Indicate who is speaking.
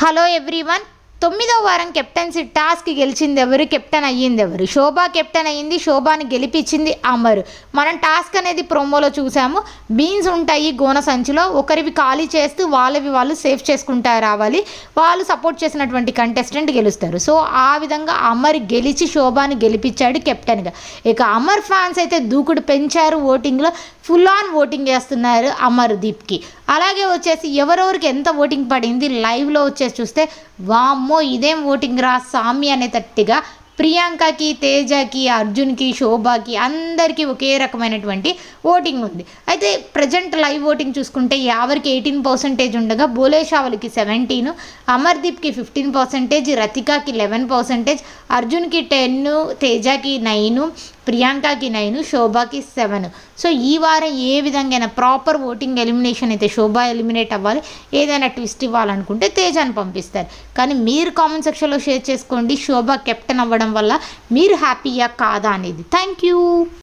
Speaker 1: hello everyone తొమ్మిదో వారం captaincy task గెలిచింది ఎవరు కెప్టెన్ అయ్యింది ఎవరు శోభా కెప్టెన్ అయ్యింది శోభాని గెలిపించింది అమరు మనం టాస్క్ అనేది ప్రోమోలో చూసాము బీన్స్ ఉంటాయి గోన సంచిలో ఒకరివి ఖాళీ చేస్తూ వాళ్ళవి వాళ్ళు సేఫ్ చేసుకుంటా రావాలి వాళ్ళు సపోర్ట్ చేసినటువంటి కంటెస్టెంట్ గెలుస్తారు సో ఆ విధంగా అమర్ గెలిచి శోభాని గెలిపించాడు కెప్టెన్గా ఇక అమర్ ఫ్యాన్స్ అయితే దూకుడు పెంచారు ఓటింగ్లో ఫుల్ ఆన్ ఓటింగ్ చేస్తున్నారు అమర్ దీప్కి అలాగే వచ్చేసి ఎవరెవరికి ఎంత ఓటింగ్ పడింది లైవ్లో వచ్చేసి చూస్తే వామ్మో ఇదేం ఓటింగ్ రా సామి అనేటట్టుగా ప్రియాంకకి తేజకి అర్జున్కి శోభాకి అందరికీ ఒకే రకమైనటువంటి ఓటింగ్ ఉంది అయితే ప్రజెంట్ లైవ్ ఓటింగ్ చూసుకుంటే యావరికి ఎయిటీన్ పర్సెంటేజ్ ఉండగా బోలేషావలికి సెవెంటీన్ అమర్దీప్కి ఫిఫ్టీన్ పర్సెంటేజ్ రతికాకి లెవెన్ పర్సెంటేజ్ అర్జున్కి టెన్ తేజకి నైన్ ప్రియాంకకి నైన్ శోభాకి సెవెన్ సో ఈ వారం ఏ విధంగా ప్రాపర్ ఓటింగ్ ఎలిమినేషన్ అయితే శోభా ఎలిమినేట్ అవ్వాలి ఏదైనా ట్విస్ట్ ఇవ్వాలనుకుంటే తేజాన్ని పంపిస్తారు కానీ మీరు కామెంట్ సెక్షన్లో షేర్ చేసుకోండి శోభా కెప్టెన్ అవ్వడం వల్ల మీరు హ్యాపీయా కాదా అనేది థ్యాంక్ యూ